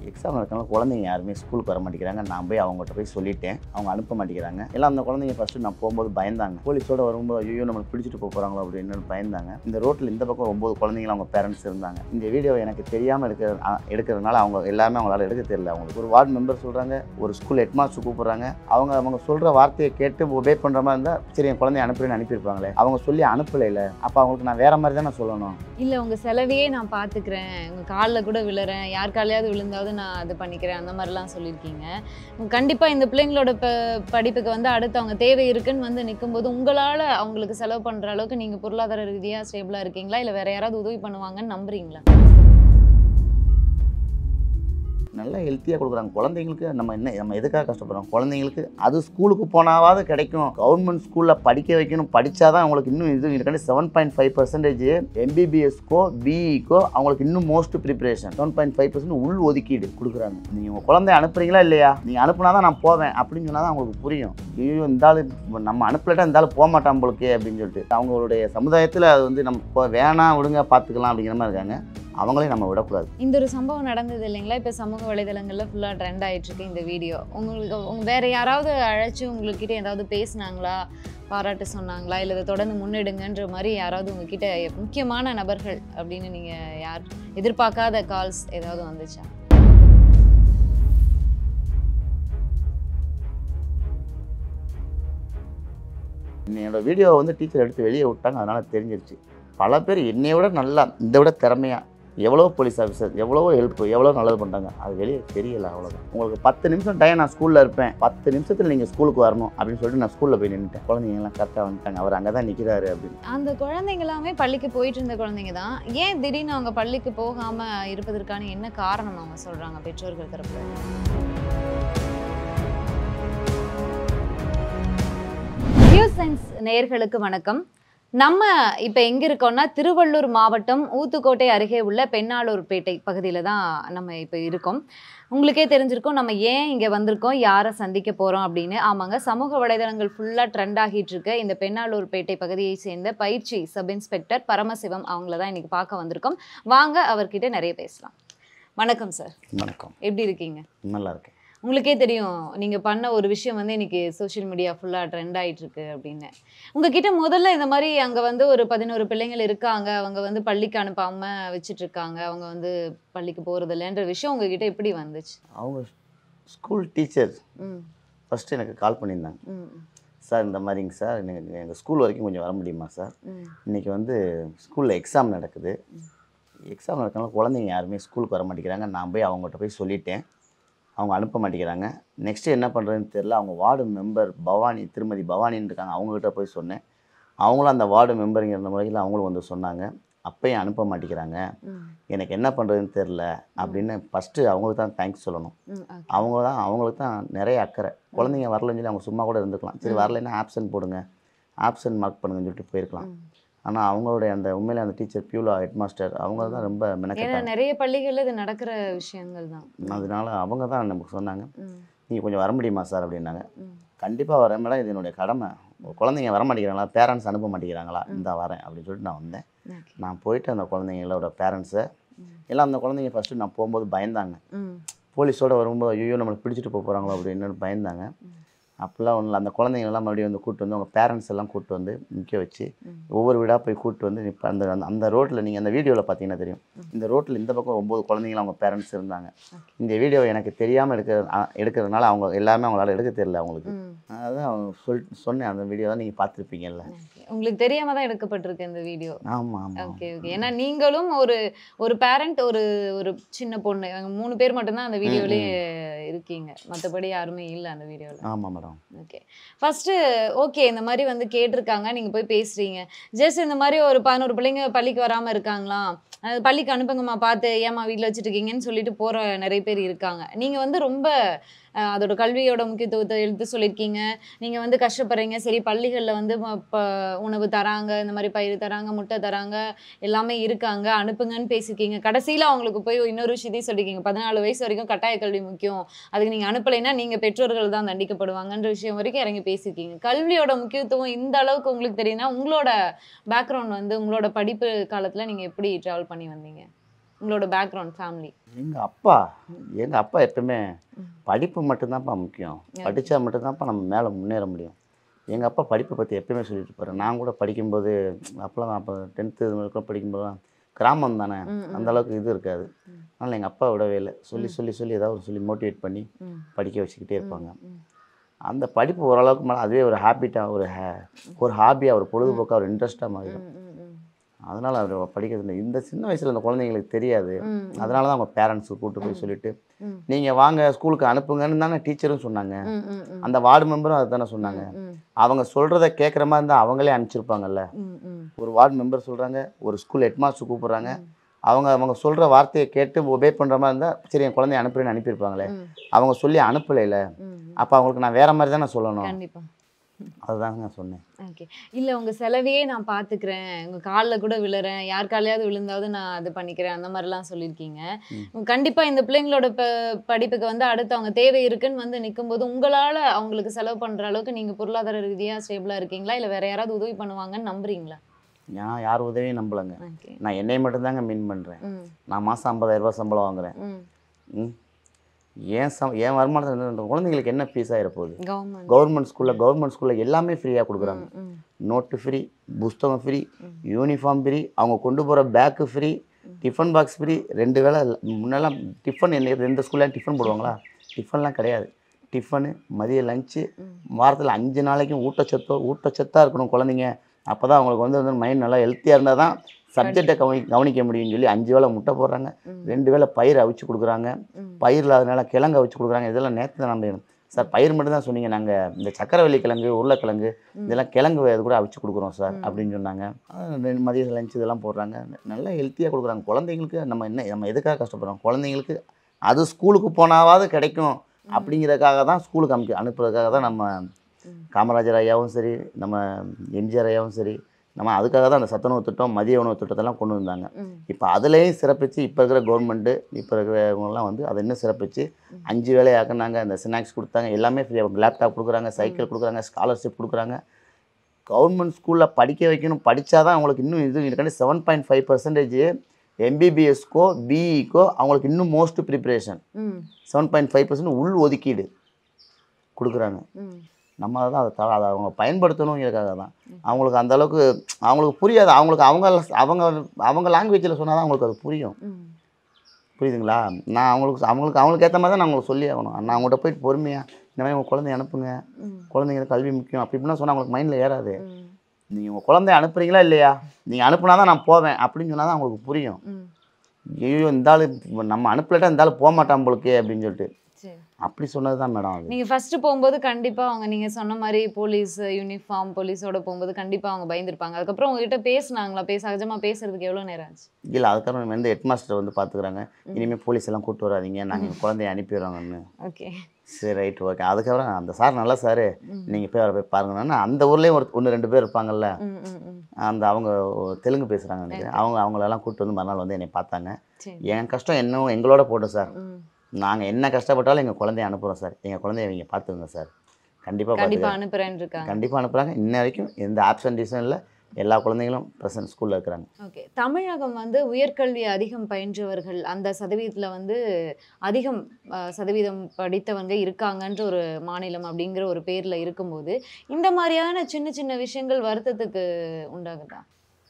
Exam நடக்கனால குழந்தைங்க யாருமே ஸ்கூலுக்கு வர மாட்டேங்கிறாங்க நான் போய் அவங்ககிட்ட போய் சொல்லிட்டேன் அவங்க அனுப்ப மாட்டேங்கிறாங்க எல்லாம் அந்த குழந்தைங்க ஃபஸ்ட்டு நான் போகும்போது பயந்தாங்க போலீஸோட வரும்போது ஐயோ நம்மளுக்கு பிடிச்சிட்டு போக போகிறாங்களோ அப்படின்னு பயந்தாங்க இந்த ரோட்டில் இந்த பக்கம் ஒம்பது குழந்தைங்க அவங்க பேரண்ட்ஸ் இருந்தாங்க இந்த வீடியோ எனக்கு தெரியாமல் எடுக்கிற அ- எடுக்கிறதுனால அவங்க எல்லாமே அவங்களால எடுக்க தெரியல அவங்களுக்கு ஒரு வார்டு மெம்பர் சொல்கிறாங்க ஒரு ஸ்கூல் ஹெட்மாஸ்டர் கூப்பிட்றாங்க அவங்க அவங்க சொல்கிற வார்த்தையை கேட்டு ஒபே பண்ணுற மாதிரி இருந்தால் சரி என் குழந்தைய அனுப்புறேன்னு அனுப்பியிருப்பாங்களே அவங்க சொல்லி அனுப்பலைல அப்போ அவங்களுக்கு நான் வேற மாதிரி தானே சொல்லணும் இல்ல உங்க செலவையே நான் பாத்துக்கிறேன் உங்க காலில் கூட விழுறேன் யார் காலையாவது விழுந்தாவது நான் அது பண்ணிக்கிறேன் அந்த மாதிரிலாம் சொல்லியிருக்கீங்க உங்க கண்டிப்பா இந்த பிள்ளைங்களோட ப படிப்புக்கு வந்து அடுத்து அவங்க தேவை இருக்குன்னு வந்து நிக்கும்போது உங்களால அவங்களுக்கு செலவு பண்ற அளவுக்கு நீங்க பொருளாதார ரீதியா ஸ்டேபிளா இருக்கீங்களா இல்ல வேற யாராவது உதவி பண்ணுவாங்கன்னு நம்புறீங்களா நல்லா ஹெல்த்தியாக கொடுக்குறாங்க குழந்தைங்களுக்கு நம்ம என்ன நம்ம எதுக்காக கஷ்டப்படுறோம் குழந்தைங்களுக்கு அது ஸ்கூலுக்கு போனாவது கிடைக்கும் கவர்மெண்ட் ஸ்கூலில் படிக்க வைக்கணும் படித்தா தான் அவங்களுக்கு இன்னும் இது இருக்காண்டி செவன் பாயிண்ட் ஃபைவ் பர்சன்டேஜ் எம்பிபிஎஸ்க்கோ பிஇக்கோ அவங்களுக்கு இன்னும் most preparation seven point five percent உள் ஒதுக்கீடு கொடுக்குறாங்க நீங்கள் உங்கள் குழந்தைய அனுப்புறீங்களா இல்லையா நீங்கள் அனுப்புனா தான் நான் போவேன் அப்படின்னு சொன்னால் தான் அவங்களுக்கு புரியும் ஐயோ இந்த ஆளு நம்ம அனுப்பலட்டா இந்த ஆள் போக மாட்டான் போலுக்கே அப்படின்னு சொல்லிட்டு அவங்களுடைய சமுதாயத்தில் அது வந்து நம்ம இப்போ வேணாம் விடுங்க பார்த்துக்கலாம் அப்படிங்கிற மாதிரி இருக்காங்க அவங்களையும் நம்ம விடக்கூடாது இந்த ஒரு சம்பவம் நடந்தது இல்லைங்களா இப்போ சமூக வலைதளங்கள்ல ஃபுல்லா ட்ரெண்ட் ஆயிட்டு இருக்கு இந்த வீடியோ உங்களுக்கு உங்க வேற யாராவது அழைச்சு உங்ககிட்ட ஏதாவது பேசுனாங்களா பாராட்டு சொன்னாங்களா இல்லை இதை தொடர்ந்து முன்னெடுங்கன்ற மாதிரி யாராவது உங்ககிட்ட முக்கியமான நபர்கள் அப்படின்னு நீங்க யார் எதிர்பார்க்காத கால்ஸ் ஏதாவது வந்துச்சா என்னோட வீடியோவை வந்து டீச்சர் எடுத்து வெளியே விட்டாங்க அதனால் தெரிஞ்சிருச்சு பல பேர் என்னை விட நல்லா இதை விட திறமையாக எவ்வளோ போலீஸ் ஆஃபீஸர் எவ்வளோ ஹெல்ப் எவ்வளோ நல்லது பண்ணுறாங்க அது வெளியே தெரியல அவ்வளோதான் உங்களுக்கு பத்து நிமிஷம் டைம் நான் ஸ்கூலில் இருப்பேன் பத்து நிமிஷத்தில் நீங்கள் ஸ்கூலுக்கு வரணும் அப்படின்னு சொல்லிட்டு நான் ஸ்கூலில் போய் நின்றுட்டேன் குழந்தைங்கலாம் கரெக்டாக வந்துட்டாங்க அவர் அங்கே தான் நிற்கிறாரு அப்படின்னு அந்த குழந்தைங்க எல்லாமே பள்ளிக்கு போயிட்டு இருந்த குழந்தைங்க தான் ஏன் திடீர்னு அவங்க பள்ளிக்கு போகாம இருப்பதற்கான என்ன காரணம் அவங்க சொல்றாங்க பெற்றோர்கள் தரப்புல நியூஸ் நேயர்களுக்கு வணக்கம் நம்ம இப்போ எங்க இருக்கோம்னா திருவள்ளூர் மாவட்டம் ஊத்துக்கோட்டை அருகே உள்ள பெண்ணாளூர்பேட்டை பகுதியில தான் நம்ம இப்போ இருக்கோம் உங்களுக்கே தெரிஞ்சிருக்கும் நம்ம ஏன் இங்கே வந்திருக்கோம் யாரை சந்திக்க போகிறோம் அப்படின்னு ஆமாங்க சமூக வலைதளங்கள் ஃபுல்லாக ட்ரெண்ட் ஆகிட்டு இருக்க இந்த பெண்ணாளூர்பேட்டை பகுதியை சேர்ந்த பயிற்சி சப் இன்ஸ்பெக்டர் பரமசிவம் அவங்கள தான் இன்னைக்கு பார்க்க வந்திருக்கோம் வாங்க அவர்கிட்ட நிறைய பேசலாம் வணக்கம் சார் வணக்கம் எப்படி இருக்கீங்க நல்லா இருக்கேன் உங்களுக்கே தெரியும் நீங்கள் பண்ண ஒரு விஷயம் வந்து இன்னைக்கு சோஷியல் மீடியா ஃபுல்லாக ட்ரெண்ட் ஆயிட்டு இருக்கு அப்படின்னு உங்ககிட்ட முதல்ல இந்த மாதிரி அங்கே வந்து ஒரு பதினோரு பிள்ளைங்கள் இருக்காங்க அவங்க வந்து பள்ளிக்கு அனுப்பாம வச்சுட்டு இருக்காங்க அவங்க வந்து பள்ளிக்கு போகிறது இல்லைன்ற விஷயம் உங்ககிட்ட எப்படி வந்துச்சு அவங்க ஸ்கூல் டீச்சர் ம் ஃபஸ்ட்டு எனக்கு கால் பண்ணியிருந்தாங்க ம் சார் இந்த மாதிரிங்க சார் எனக்கு எங்கள் ஸ்கூல் வரைக்கும் கொஞ்சம் வர முடியுமா சார் ம் இன்றைக்கி வந்து ஸ்கூலில் எக்ஸாம் நடக்குது எக்ஸாம் நடக்கனால குழந்தைங்க யாருமே ஸ்கூலுக்கு வர மாட்டேங்கிறாங்க நான் போய் அவங்ககிட்ட போய் சொல்லிட்டேன் அவங்க அனுப்ப மாட்டேங்கிறாங்க நெக்ஸ்ட்டு என்ன பண்ணுறதுன்னு தெரில அவங்க வார்டு மெம்பர் பவானி திருமதி பவானின்னு இருக்காங்க அவங்ககிட்ட போய் சொன்னேன் அவங்களும் அந்த வார்டு மெம்பருங்கிற முறையில் அவங்களும் வந்து சொன்னாங்க அப்பயும் அனுப்ப மாட்டேங்கிறாங்க ம் எனக்கு என்ன பண்ணுறதுன்னு தெரில அப்படின்னு ஃபஸ்ட்டு அவங்களுக்கு தான் தேங்க்ஸ் சொல்லணும் ம் okay. அவங்க தான் அவங்களுக்கு தான் நிறைய அக்கறை குழந்தைங்க வரலன்னு சொல்லி அவங்க சும்மா கூட இருந்துக்கலாம் சரி வரலைன்னா ஆப்சன்ட் போடுங்க ஆப்சன்ட் மார்க் பண்ணுங்கன்னு சொல்லிட்டு போயிருக்கலாம் ம். ஆனால் அவங்களுடைய அந்த உண்மையில அந்த டீச்சர் பியூலா ஹெட் மாஸ்டர் அவங்க தான் ரொம்ப ஏன்னா மெனக்கெட்டாங்க நிறைய பள்ளிகள்ல இது நடக்கிற விஷயங்கள் தான் அதனால அவங்க தான் நமக்கு சொன்னாங்க ம் நீங்கள் கொஞ்சம் வர முடியுமா சார் அப்படின்னாங்க ம் கண்டிப்பாக வரேன் மேடம் இது என்னுடைய கடமை குழந்தைங்க வர மாட்டேங்கிறாங்களா பேரண்ட்ஸ் அனுப்ப மாட்டேங்கிறாங்களா இந்த வரேன் அப்படின்னு சொல்லிட்டு நான் வந்தேன் okay. நான் போயிட்டு அந்த குழந்தைங்களோட பேரண்ட்ஸை ம். எல்லாம் அந்த குழந்தைங்க ஃபஸ்ட்டு நான் போகும்போது பயந்தாங்க ம் போலீஸோட வரும்போது ஐயோ நம்மளுக்கு பிடிச்சிட்டு போக போகிறாங்களோ அப்படின்னு பயந்தாங்க ம். அப்போல்லாம் ஒன்றும் இல்லை அந்த குழந்தைங்களெல்லாம் மறுபடியும் வந்து கூப்பிட்டு வந்து அவங்க பேரண்ட்ஸ் எல்லாம் கூப்பிட்டு வந்து நிற்க வச்சு ம். ஒவ்வொரு வீடாக போய் கூப்பிட்டு வந்து நிற்ப அந்த அந்த- அந்த ரோட்டில் நீங்கள் அந்த வீடியோவில் பார்த்தீங்கன்னா தெரியும் இந்த ரோட்டில் இந்த பக்கம் ஒம்பது குழந்தைங்களும் அவங்க பேரண்ட்ஸ் இருந்தாங்க Okay. இந்த வீடியோ எனக்கு தெரியாமல் எடுக்கிற அ- எடுக்கிறதுனால அவங்க எல்லாமே அவங்களால எடுக்க தெரியல அவங்களுக்கு ம் அதான் அவங்க சொல் சொன்னேன் அந்த வீடியோ தான் நீங்கள் பார்த்துருப்பீங்கல்ல okay. உங்களுக்கு தெரியாம தான் எடுக்கப்பட்டிருக்கு இந்த வீடியோ ஆமாம் ஆமாம் ஓகே ஓகே ஏன்னா நீங்களும் ஒரு ஒரு பேரண்ட் ஒரு ஒரு சின்ன பொண்ணு இவங்க மூணு பேர் மட்டும்தான் அந்த வீடியோலயே இருக்கீங்க மற்றபடி யாருமே இல்லை அந்த வீடியோவில் ஆமாம் மேடம் ஓகே ஃபர்ஸ்ட் ஓகே இந்த மாதிரி வந்து கேட்டிருக்காங்க நீங்க போய் பேசுறீங்க ஜஸ்ட் இந்த மாதிரி ஒரு பதினோரு பிள்ளைங்க பள்ளிக்கு வராம இருக்காங்களாம் அது பள்ளிக்கு அனுப்புங்கம்மா பார்த்து ஏமா வீட்டில் வச்சுட்டு இருக்கீங்கன்னு சொல்லிட்டு போற நிறைய பேர் இருக்காங்க நீங்க வந்து ரொம்ப அஹ், அதோட கல்வியோட முக்கியத்துவத்தை எடுத்து சொல்லியிருக்கீங்க நீங்க வந்து கஷ்டப்படுறீங்க சரி பள்ளிகளில் வந்து ம- ப- உணவு தராங்க இந்த மாதிரி பயிர் தராங்க முட்டை தராங்க எல்லாமே இருக்காங்க அனுப்புங்கன்னு பேசியிருக்கீங்க கடைசியில் அவங்களுக்கு போய் இன்னொரு விஷயத்தையும் சொல்லியிருக்கீங்க பதினாலு வயசு வரைக்கும் கட்டாய கல்வி முக்கியம் அதுக்கு நீங்கள் அனுப்பலைன்னா நீங்கள் பெற்றோர்கள் தான் தண்டிக்கப்படுவாங்கன்ற விஷயம் வரைக்கும் இறங்கி பேசியிருக்கீங்க கல்வியோட முக்கியத்துவம் இந்த அளவுக்கு உங்களுக்கு தெரியுதுன்னா உங்களோட பேக்ரவுண்ட் வந்து உங்களோட படிப்பு காலத்தில் நீங்கள் எப்படி ட்ராவல் பண்ணி வந்தீங்க உங்களோட பேக்ரவுண்ட் ஃபேமிலி எங்கள் அப்பா எங்கள் அப்பா எப்பவுமே படிப்பு மட்டும்தான்ப்பா முக்கியம் படித்தா மட்டும்தான்ப்பா நம்ம மேலே முன்னேற முடியும் எங்கள் அப்பா படிப்பை பற்றி எப்பயுமே சொல்லிட்டு இருப்பாரு நான் கூட படிக்கும்போது அப்போலாம் அப்போ டென்த்து இது மாதிரி படிக்கும்போது கிராமம் தானே அந்த அளவுக்கு இது இருக்காது அதனால் எங்கள் அப்பா விடவே இல்லை சொல்லி சொல்லி சொல்லி ஏதாவது ஒரு சொல்லி மோட்டிவேட் பண்ணி ம். படிக்க வச்சுக்கிட்டே இருப்பாங்க ம். அந்த படிப்பு ஓரளவுக்கு மேலே அதுவே ஒரு ஹாபிட்டாக ஒரு ஹே ஒரு ஹாபியாக ஒரு பொழுதுபோக்காக ஒரு இன்ட்ரெஸ்ட்டாக மாறிடும் ம், ம், ம். அதனால் அவர் படிக்கிறது இல்லை. இந்த சின்ன வயசில் இந்த குழந்தைங்களுக்கு தெரியாது ம், அதனால தான் அவங்க பேரண்ட்ஸுக்கு கூட்டு போய் சொல்லிட்டு ம். நீங்கள் வாங்க ஸ்கூலுக்கு அனுப்புங்கன்னு தானே டீச்சரும் சொன்னாங்க ம், ம், ம். அந்த வார்டு மெம்பரும் அதுதானே சொன்னாங்க ம், அவங்க சொல்கிறத கேட்குற மாதிரி இருந்தால் அவங்களே அனுப்பிச்சிருப்பாங்கல்ல ம், ம். ஒரு வார்டு மெம்பர் சொல்கிறாங்க ஒரு ஸ்கூல் ஹெட்மாஸ்டர் கூப்பிட்றாங்க அவங்க அவங்க சொல்கிற வார்த்தையை கேட்டு ஒபே பண்ணுற மாதிரி இருந்தால் சரி என் குழந்தைய அனுப்புறேன்னு அனுப்பியிருப்பாங்களே ம், அவங்க சொல்லி அனுப்பலைல ம். அப்போ அவங்களுக்கு நான் வேற மாதிரி தானே சொல்லணும் கண்டிப்பா அதுதாங்க நான் சொன்னேன் ஓகே இல்ல உங்க செலவையே நான் பாத்துக்கிறேன் உங்க கால்ல கூட விழுறேன் யார் காலையாவது விழுந்தாவது நான் அது பண்ணிக்கிறேன் அந்த மாதிரிலாம் சொல்லியிருக்கீங்க கண்டிப்பா இந்த பிள்ளைங்களோட ப- படிப்புக்கு வந்து அடுத்து அவங்க தேவை இருக்குன்னு வந்து நிக்கும்போது உங்களால அவங்களுக்கு செலவு பண்ற அளவுக்கு நீங்க பொருளாதார ரீதியா ஸ்டேபிளா இருக்கீங்களா இல்ல வேற யாராவது உதவி பண்ணுவாங்கன்னு நம்புறீங்களா நான் யார் உதவியும் நம்பலைங்க ஓகே நான் என்னை மட்டும்தாங்க மீன் பண்ணுறேன் ம் நான் மாதம் ஐம்பதாயிரம் ரூபாய் சம்பளம் வாங்குறேன் ம் ம் ஏன் சம் என் வருமானத்தில் இந்த குழந்தைங்களுக்கு என்ன ஃபீஸ் ஆகிட போகுது கவர்மெண்ட் கவர்மெண்ட் ஸ்கூலில் கவர்மெண்ட் ஸ்கூலில் எல்லாமே ஃப்ரீயாக கொடுக்குறாங்க ம் நோட்டு ஃப்ரீ புஸ்தகம் ஃப்ரீ யூனிஃபார்ம் ஃப்ரீ அவங்க கொண்டு போகிற bag free tiffin box free ரெண்டு வேளை முன்னெல்லாம் டிஃபன் என்ன ரெண்டு ஸ்கூல்லையும் டிஃபன் போடுவாங்களா டிஃபன்லாம் கிடையாது டிஃபனு மதிய லஞ்சு வாரத்தில் அஞ்சு நாளைக்கும் ஊட்டச்சத்தோ ஊட்டச்சத்தாக இருக்கணும் குழந்தைங்க அப்போ தான் அவங்களுக்கு வந்து வந்து மைண்ட் நல்லா ஹெல்த்தியாக இருந்தால் தான் சப்ஜெக்டை கவனி கவனிக்க முடியும்னு சொல்லி அஞ்சு வேளை முட்டை போடுறாங்க ம். ரெண்டு வேளை பயிர் அவிச்சு கொடுக்குறாங்க ம். பயிர் இல்லாதனால கிழங்கு அவிச்சு கொடுக்குறாங்க இதெல்லாம் நேற்று தான் நம்ம சார் பயிர் மட்டும் தான் சொன்னீங்க நாங்கள் இந்த சக்கரவள்ளி கிழங்கு உருளைக்கிழங்கு இதெல்லாம் கிழங்கு இது கூட அவிச்சு கொடுக்குறோம் சார் அப்படின்னு சொன்னாங்க அஹ் ரெண்டு மதிய லஞ்ச் இதெல்லாம் போடுறாங்க நல்லா ஹெல்த்தியாக கொடுக்குறாங்க குழந்தைங்களுக்கு நம்ம என்ன நம்ம எதுக்காக கஷ்டப்படுறோம் குழந்தைங்களுக்கு அது ஸ்கூலுக்கு போனாவாவது கிடைக்கும் அப்படிங்கிறதுக்காக தான் ஸ்கூலுக்கு அனுப்பி அனுப்புறதுக்காக தான் நம்ம காமராஜர் ஐயாவும் சரி நம்ம எம்ஜிஆர் ஐயாவும் சரி நம்ம அதுக்காக தான் அந்த சத்துணவு திட்டம் மதிய உணவு திட்டத்தெல்லாம் கொண்டு வந்தாங்க ம் இப்போ அதுலேயும் சிறப்பிச்சு இப்போ இருக்கிற கவர்மெண்ட்டு இப்போ இருக்கிறவங்கலாம் வந்து அதை இன்னும் சிறப்பிச்சு அஞ்சு வேலையாக்குனாங்க அந்த ஸ்நாக்ஸ் கொடுத்தாங்க எல்லாமே ஃப்ரீயாக லேப்டாப் கொடுக்குறாங்க சைக்கிள் கொடுக்குறாங்க ஸ்காலர்ஷிப் கொடுக்குறாங்க கவர்மெண்ட் ஸ்கூலில் படிக்க வைக்கணும் படித்தா தான் அவங்களுக்கு இன்னும் இது இருக்காண்டி செவன் பாயிண்ட் ஃபைவ் பர்சன்டேஜ் எம்பிபிஎஸ்க்கோ பிஇக்கோ அவங்களுக்கு இன்னும் மோஸ்ட் ப்ரிப்பரேஷன் ம் செவன் பாயிண்ட் ஃபைவ் பர்சன்ட் உள் ஒதுக்கீடு கொடுக்குறாங்க ம் நம்ம தான் அதை த- அதை அவங்க பயன்படுத்தணுங்கிறதுக்காக தான் அவங்களுக்கு அந்த அளவுக்கு அவங்களுக்கு புரியாது அவங்களுக்கு அவங்க அவங்க அவங்க லாங்குவேஜில் சொன்னால் தான் அவங்களுக்கு அது புரியும் ம் புரியுதுங்களா நான் அவங்களுக்கு அவங்களுக்கு அவங்களுக்கு ஏற்ற மாதிரி தான் நான் அவங்களுக்கு சொல்லி ஆகணும் நான் அவங்கள்ட்ட போயிட்டு பொறுமையாக இந்த மாதிரி உங்கள் குழந்தைய அனுப்புங்க ம் குழந்தைங்களுக்கு கல்வி முக்கியம் அப்படி இப்படின்னா சொன்னால் அவங்களுக்கு மைண்டில் ஏறாது ம் நீங்கள் உங்கள் குழந்தைய அனுப்புறீங்களா இல்லையா நீங்கள் அனுப்புனா தான் நான் போவேன் அப்படின்னு சொன்னால் தான் அவங்களுக்கு புரியும் ம் ஐயோ இந்த ஆளு நம்ம அனுப்பலட்டா இந்த ஆள் போக மாட்டான் போலுக்கே அப்படின்னு சொல்லிட்டு சரி அப்படி சொன்னது தான் மேடம் அது நீங்க ஃபர்ஸ்ட் போகும்போது கண்டிப்பா அவங்க நீங்க சொன்ன மாதிரி போலீஸ் யூனிஃபார்ம் போலீஸோட போகும்போது கண்டிப்பா அவங்க பயந்துருப்பாங்க அதுக்கப்புறம் உங்ககிட்ட பேசுனாங்களா பேச சகஜமா பேசுறதுக்கு எவ்வளவு நேரம் ஆச்சு இல்லை அதுக்கப்புறம் வந்து ஹெட் மாஸ்டர் வந்து பார்த்துக்குறாங்க இனிமேல் போலீஸ் எல்லாம் கூப்பிட்டு வராதீங்க நாங்கள் குழந்தைய அனுப்பிடுறோங்கன்னு ஓகே சரி ரைட் ஓகே அதுக்கப்புறம் அந்த சார் நல்ல சார் நீங்கள் போய் அவரை போய் பாருங்கன்னா அந்த ஊர்லேயும் ஒரு ஒன்று ரெண்டு பேர் இருப்பாங்கல்ல ம் ம் ம் அந்த அவங்க தெலுங்கு பேசுகிறாங்க நினைக்கிறேன் அவங்க அவங்களெல்லாம் கூப்பிட்டு வந்து மறுநாள் வந்து என்னை பார்த்தாங்க சரி என் கஷ்டம் என்ன எங்களோட போட்டோம் சார் ம் நாங்கள் என்ன கஷ்டப்பட்டாலும் எங்கள் குழந்தைய அனுப்புகிறோம் சார் எங்கள் குழந்தைய இவங்க பார்த்துக்குங்க சார் கண்டிப்பாக கண்டிப்பா பார்த்துக்க அனுப்புறேன்னு இருக்காங்க கண்டிப்பாக அனுப்புகிறாங்க இன்ன வரைக்கும் எந்த ஆப்சன்டேஷன் இல்லை எல்லா குழந்தைங்களும் ப்ரெசன்ட் ஸ்கூலில் இருக்கிறாங்க ஓகே தமிழகம் வந்து உயர்கல்வி அதிகம் பயின்றவர்கள் அந்த சதவீதத்துல வந்து அதிகம் அஹ், சதவீதம் படித்தவங்க இருக்காங்கன்ற ஒரு மாநிலம் அப்படிங்கிற ஒரு பேர்ல இருக்கும்போது இந்த மாதிரியான சின்ன சின்ன விஷயங்கள் வருத்தத்துக்கு உண்டாகுதா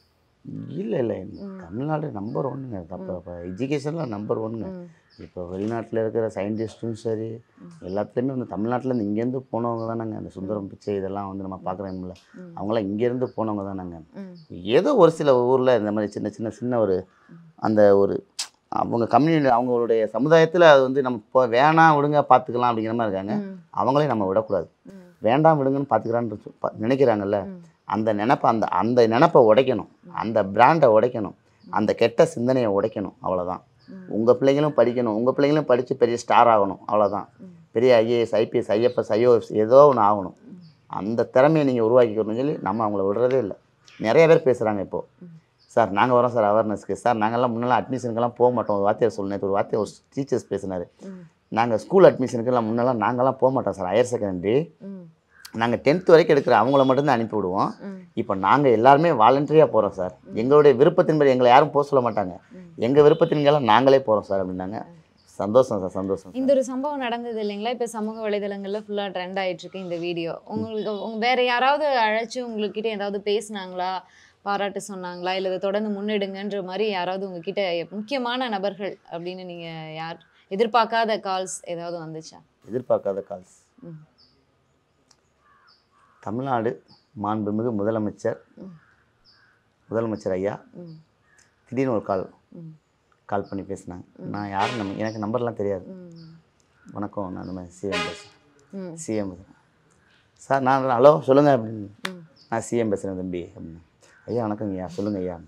இல்லை இல்லை தமிழ்நாடு நம்பர் ஒன்றுங்க அப்போ இப்போ எஜுகேஷனில் நம்பர் ஒன்றுங்க ம் இப்போ வெளிநாட்டில் இருக்கிற சயின்டிஸ்ட்டும் சரி எல்லாத்துலேயுமே வந்து தமிழ்நாட்டிலேருந்து இங்கேருந்து போனவங்க தானேங்க அந்த சுந்தரம் பிச்சை இதெல்லாம் வந்து நம்ம பார்க்குறோம்ல ம். அவங்களாம் இங்கேருந்து போனவங்க தானேங்க ம் ஏதோ ஒரு சில ஊரில் இந்த மாதிரி சின்ன சின்ன சின்ன ஒரு அந்த ஒரு அவங்க கம்யூனிட்டி அவங்களுடைய சமுதாயத்தில் அது வந்து நம்ம இப்போ வேணாம் விடுங்க பார்த்துக்கலாம் அப்படிங்கிற மாதிரி இருக்காங்க ம் அவங்களையும் நம்ம விடக்கூடாது ம் வேண்டாம் விடுங்கன்னு பார்த்துக்கிறான்னு சொ- பா- நினைக்கிறாங்கல்ல ம். அந்த நினப்பை அந்த அந்த நினப்பை உடைக்கணும் அந்த பிராண்டை உடைக்கணும் அந்த கெட்ட சிந்தனையை உடைக்கணும் அவ்வளோதான் ம். உங்கள் பிள்ளைங்களும் படிக்கணும் உங்கள் பிள்ளைங்களும் படித்து பெரிய ஸ்டார் ஆகணும் அவ்வளோதான் ம். பெரிய ஐஏஎஸ் ஐபிஎஸ் ஐஎஃப்எஸ் ஐஓஎஸ் ஏதோ ஒன்று ஆகணும் அந்த திறமையை நீங்கள் உருவாக்கிக்கணும்னு சொல்லி நம்ம அவங்கள விடுறதே இல்லை நிறைய பேர் பேசுகிறாங்க இப்போது சார் நாங்கள் வரோம் சார் அவேர்னஸ்க்கு சார் நாங்கள்லாம் முன்னெல்லாம் அட்மிஷனுக்கெல்லாம் போக மாட்டோம் ஒரு வாத்தியார் சொல்ல நேற்று ஒரு வாத்தியார் ஒரு டீச்சர்ஸ் பேசினார் ம் நாங்கள் ஸ்கூல் அட்மிஷனுக்கெல்லாம் முன்னெல்லாம் நாங்கள்லாம் போக மாட்டோம் சார் ஹையர் செகண்டரி ம் நாங்கள் டென்த் வரைக்கும் எடுக்கிற அவங்கள மட்டும்தான் அனுப்பி விடுவோம் ம். இப்போ நாங்கள் எல்லாருமே வாலண்டரியாக போகிறோம் சார் எங்களுடைய விருப்பத்தின்படி எங்களை யாரும் போக சொல்ல மாட்டாங்க ம். எங்கள் விருப்பத்தின்கெல்லாம் நாங்களே போகிறோம் சார் அப்படின்னாங்க சந்தோஷம் சார் சந்தோஷம் இந்த ஒரு சம்பவம் நடந்தது இல்லைங்களா இப்போ சமூக வலைதளங்கள்ல ஃபுல்லா ட்ரெண்ட் ஆயிட்டு இருக்கு இந்த வீடியோ உங்களுக்கு உங்க வேற யாராவது அழைச்சு உங்ககிட்ட ஏதாவது பேசுனாங்களா பாராட்டு சொன்னாங்களா இல்லை இதை தொடர்ந்து முன்னெடுங்கன்ற மாதிரி யாராவது உங்ககிட்ட முக்கியமான நபர்கள் அப்படின்னு நீங்க யார் எதிர்பார்க்காத கால்ஸ் ஏதாவது வந்துச்சா எதிர்பார்க்காத கால்ஸ் ம். தமிழ்நாடு மாண்புமிகு முதலமைச்சர் ம். முதலமைச்சர் ஐயா ம் திடீர்னு ஒரு கால் ம் கால் பண்ணி பேசினாங்க நான் யாரும் நம்ம எனக்கு நம்பர்லாம் தெரியாது ம் வணக்கம் நான் இந்த மாதிரி சிஎம் பேசுகிறேன் ம் சிஎம் சார் நான் ஹலோ சொல்லுங்கள் அப்படின்னு ம் நான் சிஎம் பேசுகிறேன் தம்பி அப்படின்னு ஐயா வணக்கங்க ஐயா சொல்லுங்கள் ஐயா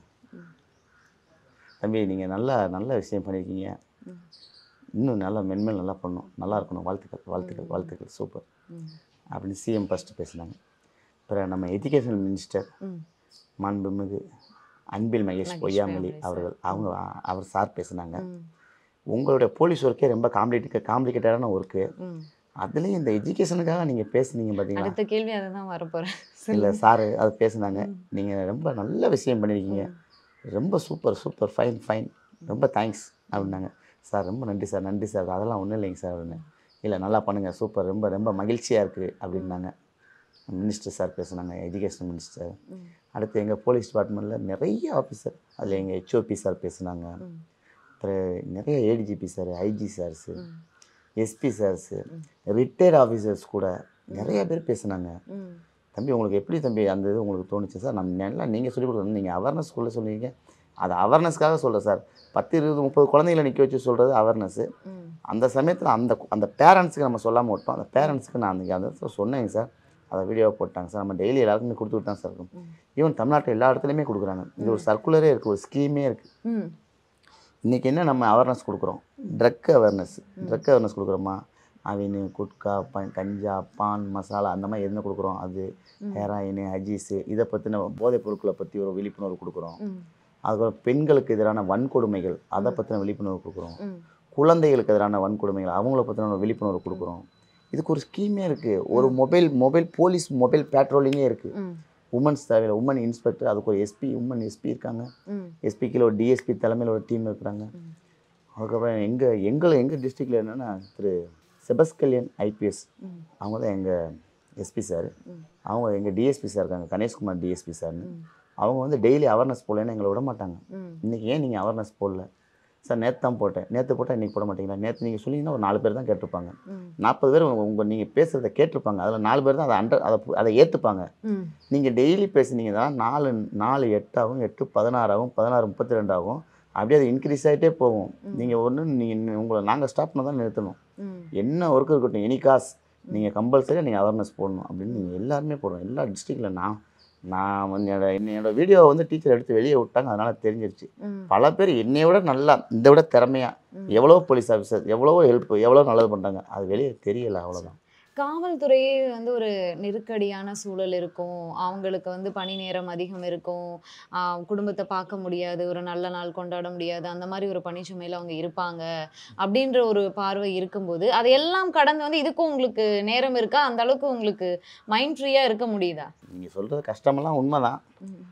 தம்பி நீங்கள் நல்லா நல்ல விஷயம் பண்ணியிருக்கீங்க ம். இன்னும் நல்லா மென்மேல் நல்லா பண்ணணும் நல்லா இருக்கணும் வாழ்த்துக்கள் வாழ்த்துக்கள் வாழ்த்துக்கள் சூப்பர் ம் அப்படின்னு சிஎம் ஃபஸ்ட்டு பேசினாங்க அப்புறம் நம்ம எஜுகேஷன் மினிஸ்டர் ம் மாண்புமிகு அன்பில் மகேஷ் மகேஷ் பொய்யாமொழி பொய்யாமொழி அவர்கள் அவங்க அவர் சார் பேசுனாங்க ம் உங்களுடைய போலீஸ் ஒர்க்கே ரொம்ப காம்ப்ளிகேட் காம்ப்ளிகேட்டடான ஒர்க்கு ம் அதுலேயும் இந்த எஜுகேஷனுக்காக நீங்கள் பேசுனீங்க பார்த்தீங்களா அடுத்த கேள்வி அதை தான் வரப்போறேன் இல்லை சாரு அது பேசுனாங்க நீங்கள் ரொம்ப நல்ல விஷயம் பண்ணியிருக்கீங்க ரொம்ப சூப்பர் சூப்பர் ஃபைன் ஃபைன் ரொம்ப தேங்க்ஸ் அப்படின்னாங்க சார் ரொம்ப நன்றி சார் நன்றி சார் அதெல்லாம் ஒன்றும் இல்லைங்க சார் அப்படின்னு இல்லை நல்லா பண்ணுங்கள் சூப்பர் ரொம்ப ரொம்ப மகிழ்ச்சியாக இருக்குது அப்படின்னாங்க மினிஸ்டர் சார் பேசுனாங்க எஜுகேஷன் மினிஸ்டர் ம் அடுத்து எங்கள் போலீஸ் டிபார்ட்மெண்ட்டில் நிறைய ஆஃபீஸர் அதில் எங்கள் ஹெச்ஓபி சார் பேசுனாங்க ம் அப்புறம் நிறைய ஏடிஜிபி சார் ஐஜி சார்ஸு ம் எஸ்பி சார்ஸு ரிட்டையர்ட் ஆஃபீஸர்ஸ் கூட நிறைய பேர் பேசுனாங்க ம் தம்பி உங்களுக்கு எப்படி தம்பி அந்த இது உங்களுக்கு தோணுச்சு சார் நம்ம நல்லா நீங்கள் சொல்லிக் கொடுக்கணும் நீங்கள் அவேர்னஸ் ஸ்கூலில் சொல்லுவீங்க அது அவேர்னஸ்க்காக சொல்கிறேன் சார் பத்து இருபது முப்பது குழந்தைகளை நிற்க வச்சு சொல்கிறது அவேர்னஸ் ம் அந்த சமயத்தில் அந்த அந்த பேரண்ட்ஸுக்கு நம்ம சொல்லாமல் விட்டோம் அந்த பேரண்ட்ஸுக்கு நான் அன்றைக்கி அந்த சொன்னேங்க சார் அதை வீடியோவை போட்டாங்க சார் நம்ம டெய்லி எல்லாருக்குமே கொடுத்துட்டு தான் சார் இருக்கும் ம். ஈவன் தமிழ்நாட்டில் எல்லா இடத்துலையுமே கொடுக்குறாங்க இது ஒரு சர்க்குலரே இருக்குது ஒரு ஸ்கீமே இருக்குது ம் இன்றைக்கி என்ன நம்ம அவேர்னஸ் கொடுக்குறோம் ட்ரக் அவேர்னஸ் ட்ரக் அவேர்னஸ் கொடுக்குறோமா அவின் குட்கா ப கஞ்சா பான் மசாலா அந்த மாதிரி என்ன கொடுக்குறோம் அது ஹெராயின் ஹஜீஸு இதை பற்றின போதைப் பொருட்களை பற்றி ஒரு விழிப்புணர்வு கொடுக்குறோம் ம் அதுக்கப்புறம் பெண்களுக்கு எதிரான வன்கொடுமைகள் அதை பற்றின விழிப்புணர்வு கொடுக்குறோம் ம் குழந்தைகளுக்கு எதிரான வன்கொடுமைகள் அவங்கள பற்றின ஒரு விழிப்புணர்வு கொடுக்குறோம் இதுக்கு ஒரு ஸ்கீமே இருக்குது ஒரு மொபைல் மொபைல் போலீஸ் மொபைல் பேட்ரோலிங்கே இருக்குது ம் உமன்ஸ் தேவையில்லை உமன் இன்ஸ்பெக்டர் அதுக்கு ஒரு எஸ்பி உமன் எஸ்பி இருக்காங்க ம் எஸ்பி கீழே ஒரு டிஎஸ்பி தலைமையில் ஒரு டீம் இருக்கிறாங்க ம். அதுக்கப்புறம் எங்கள் எங்களை எங்கள் டிஸ்ட்ரிக்டில் என்னென்னா திரு செபஸ்கல்யன் ஐபிஎஸ் ம் அவங்க தான் எங்கள் எஸ்பி சார் ம். அவங்க எங்கள் டிஎஸ்பி சார் இருக்காங்க கணேஷ்குமார் டிஎஸ்பி சார்னு ம். அவங்க வந்து டெய்லி அவேர்னஸ் போடலன்னு எங்களை விட மாட்டாங்க ம் இன்றைக்கி ஏன் நீங்கள் அவேர்னஸ் போடல சார் நேற்று தான் போட்டேன் நேற்று போட்டால் இன்றைக்கி போட மாட்டீங்களா நேற்று நீங்கள் சொன்னீங்கன்னா ஒரு நாலு பேர் தான் கேட்டிருப்பாங்க ம் நாற்பது பேர் உங்கள் உங்கள் நீங்கள் பேசுகிறத கேட்டிருப்பாங்க அதில் நாலு பேர் தான் அதை அண்டர் அதை பு- அதை ஏற்றுப்பாங்க நீங்கள் நீங்கள் டெய்லி பேசுனீங்கன்னா நாலு நாலு எட்டாகும் எட்டு பதினாறாகும் பதினாறு முப்பத்தி ரெண்டாகும் அப்படியே அது இன்க்ரீஸ் ஆகிட்டே போகும் நீங்கள் ஒன்று நீங்கள் உங்களை நாங்கள் ஸ்டாப் பண்ண தான் நிறுத்தணும் ம் என்ன ஒர்க் இருக்கட்டும் எனி காஸ் நீங்கள் கம்பல்சரியாக நீங்கள் அவேர்னஸ் போடணும் அப்படின்னு நீங்கள் எல்லாருமே போடணும் எல்லா டிஸ்ட்ரிக்டில் நான் நான் வந்து என்னோட என்னோட வீடியோவை வந்து டீச்சர் எடுத்து வெளியே விட்டாங்க அதனால் தெரிஞ்சிருச்சு ம் பல பேர் என்னைய விட நல்லா இந்த விட திறமையாக எவ்வளோ போலீஸ் ஆஃபீஸர் எவ்வளவோ ஹெல்ப் எவ்வளோ நல்லது பண்ணுறாங்க அது வெளியே தெரியல அவ்வளோதான் காவல்துறையே வந்து ஒரு நெருக்கடியான சூழல் இருக்கும் அவங்களுக்கு வந்து பணி நேரம் அதிகம் இருக்கும் ஆஹ் குடும்பத்தை பார்க்க முடியாது ஒரு நல்ல நாள் கொண்டாட முடியாது அந்த மாதிரி ஒரு பணிச்சுமையில் அவங்க இருப்பாங்க அப்படின்ற ஒரு பார்வை இருக்கும்போது அதையெல்லாம் கடந்து வந்து இதுக்கும் உங்களுக்கு நேரம் இருக்கா அந்த அளவுக்கு உங்களுக்கு மைண்ட் ஃப்ரீயாக இருக்க முடியுதா நீங்கள் சொல்கிறது கஷ்டமெல்லாம் உண்மை தான்